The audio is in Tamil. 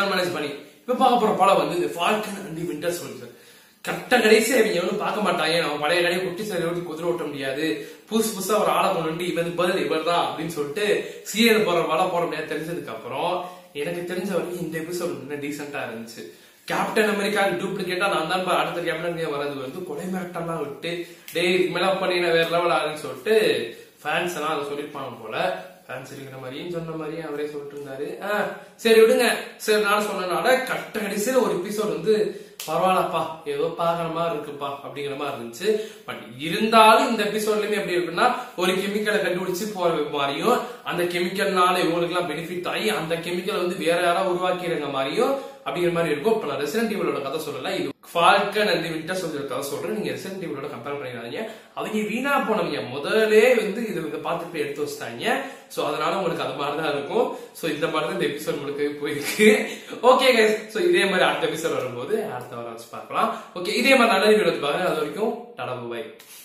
தான் மேனேஜ் பண்ணி இப்ப பார்க்க போற படம் வந்து இந்த ஃபால்கன் அண்ட் விண்டர் சோல்ஜர் கரெக்டா கடைசியா இவங்க எவனும் பார்க்க மாட்டாங்க நம்ம பழைய கடையை குட்டி சரி ஓட்டி குதிரை ஓட்ட முடியாது புதுசு புதுசா ஒரு ஆளை கொண்டு வந்து இவன் பதில் இவர் தான் அப்படின்னு சொல்லிட்டு சீரியல் போற வள போற முடியாது தெரிஞ்சதுக்கு அப்புறம் எனக்கு தெரிஞ்ச வரைக்கும் இந்த எபிசோட் இன்னும் டீசெண்டா இருந்துச்சு கேப்டன் அமெரிக்கா டூப்ளிகேட்டா நான் தான் பா- அடுத்த கேப்டன் வரது வந்து கொலை மிரட்டெல்லாம் விட்டு டேய் இதுக்கு மேல பண்ணி நான் வேற லெவல் ஆகுன்னு சொல்லிட்டு ஃபேன்ஸ் எல்லாம் அதை சொல்லிருப்பாங்க போல ஃபேன்ஸ் இருக்கிற மாதிரியும் சொன்ன மாதிரியும் அவரே சொல்லிட்டு இருந்தாரு ஆ, சரி விடுங்க சரி நான் சொன்னனால கட்ட கடைசியில ஒரு எபிசோட் வந்து பரவாயில்லப்பா ஏதோ பாக்குற மாதிரி இருக்குப்பா அப்படிங்கிற மாதிரி இருந்துச்சு பட் இருந்தாலும் இந்த எபிசோட்லயுமே எப்படி இருக்குன்னா ஒரு கெமிக்கலை கண்டுபிடிச்சு போற மாதிரியும் அந்த கெமிக்கல்னால இவங்களுக்கு எல்லாம் பெனிஃபிட் ஆகி அந்த கெமிக்கல் வந்து வேற யாராவது உருவாக்கிடுங்க மாதிரியும் அப்படிங்கிற மாதிரி இருக்கும் இப்ப நான் ரெசிடென்ட் ஈவலோட கதை சொல்லல இது ஃபால்கன் அண்ட் விண்டர் சோல்ஜர் கதை சொல்றேன் நீங்க ரெசிடென்ட் ஈவலோட கம்பேர் பண்ணிடாதீங்க அவங்க வீணா போனவங்க முதல்லே வந்து இது இதை பார்த்து போய் எடுத்து வச்சிட்டாங்க சோ அதனால உங்களுக்கு அது மாதிரி தான் இருக்கும் சோ இந்த மாதிரி தான் இந்த எபிசோட் உங்களுக்கு போயிருக்கு ஓகே கைஸ் சோ இதே மாதிரி அடுத்த எபிசோட் வரும்போது அடுத்த வாரம் வச்சு பார்க்கலாம் ஓகே இதே மாதிரி நல்ல வீடியோ பாருங்க அது வரைக்கும் டடா பை